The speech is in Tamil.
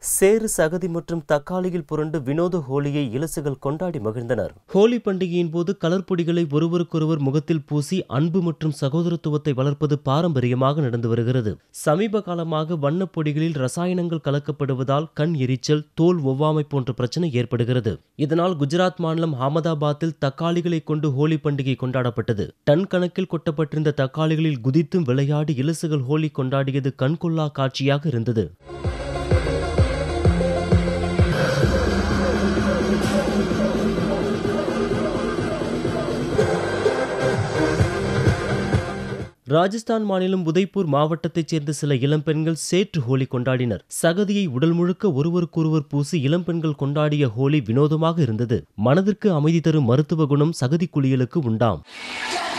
சேறு சகதி மற்றும் தக்காளியில் புரண்டு வினோத ஹோலியை இலசுகள் கொண்டாடி மகிழ்ந்தனர் ஹோலி பண்டிகையின் போது கலர் பொடிகளை ஒருவருக்கொருவர் முகத்தில் பூசி அன்பு மற்றும் சகோதரத்துவத்தை வளர்ப்பது பாரம்பரியமாக நடந்து வருகிறது சமீப காலமாக வண்ணப் பொடிகளில் ரசாயனங்கள் கலக்கப்படுவதால் கண் எரிச்சல் தோல் ஒவ்வாமை போன்ற பிரச்சனை ஏற்படுகிறது இதனால் குஜராத் மாநிலம் அகமதாபாத்தில் தக்காளிகளை கொண்டு ஹோலி பண்டிகை கொண்டாடப்பட்டது டன் கணக்கில் கொட்டப்பட்டிருந்த தக்காளிகளில் குதித்தும் விளையாடி இலசுகள் ஹோலி கொண்டாடியது கண்கொள்ளா காட்சியாக இருந்தது ராஜஸ்தான் மாநிலம் உதய்பூர் மாவட்டத்தைச் சேர்ந்த சில இளம்பெண்கள் சேற்று ஹோலி கொண்டாடினர் சகதியை உடல் முழுக்க ஒருவருக்கொருவர் பூசி இளம்பெண்கள் கொண்டாடிய ஹோலி வினோதமாக இருந்தது மனதிற்கு அமைதி தரும் மருத்துவ குணம் சகதி குளியலுக்கு உண்டாம்